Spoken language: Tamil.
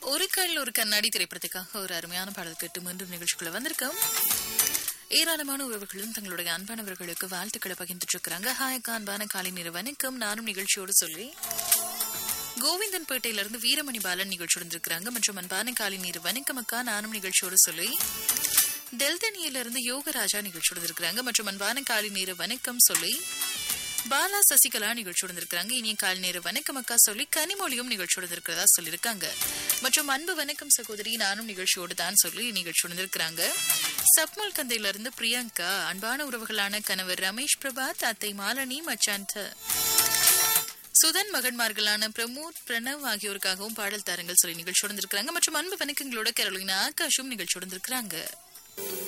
ஒரு கல் ஒரு கண்ணாடி திரைப்படத்துக்காக ஒரு அருமையான பாடல் கேட்டு மீண்டும் நிகழ்ச்சிக்குள்ள வந்திருக்கோம் ஏராளமான உறவுகளும் தங்களுடைய அன்பானவர்களுக்கு வாழ்த்துக்களை பகிர்ந்துட்டு இருக்கிறாங்க ஹாய் அக்கா அன்பான காலை நேர வணக்கம் நானும் நிகழ்ச்சியோடு சொல்லி கோவிந்தன்பேட்டையில இருந்து வீரமணி பாலன் நிகழ்ச்சியோடு இருக்கிறாங்க மற்றும் அன்பான காலை நீர் வணக்கம் அக்கா நானும் நிகழ்ச்சியோடு சொல்லி டெல்தனியில இருந்து யோகராஜா நிகழ்ச்சியோடு இருக்கிறாங்க மற்றும் அன்பான காலை நேர வணக்கம் சொல்லி பாலா சசிகலா நிகழ்ச்சியோடு இருக்கிறாங்க இனிய காலை நேர வணக்கம் அக்கா சொல்லி கனிமொழியும் நிகழ்ச்சியோடு இருக்கிறதா சொல்லியிருக்காங்க மற்றும் அன்பு வணக்கம் சகோதரி நானும் நிகழ்ச்சியோடு தான் சொல்லி நிகழ்ச்சியோடு இருக்கிறாங்க சப்மல் கந்தையில இருந்து பிரியங்கா அன்பான உறவுகளான கணவர் ரமேஷ் பிரபாத் அத்தை மாலனி மச்சான் த- சுதன் மகன்மார்களான பிரமோத் பிரணவ் ஆகியோருக்காகவும் பாடல் தாரங்கள் சொல்லி நிகழ்ச்சியோடு இருக்கிறாங்க மற்றும் அன்பு வணக்கங்களோட கேரளினா ஆகாஷும் நிகழ்ச்சியோடு இருக்கிறாங்க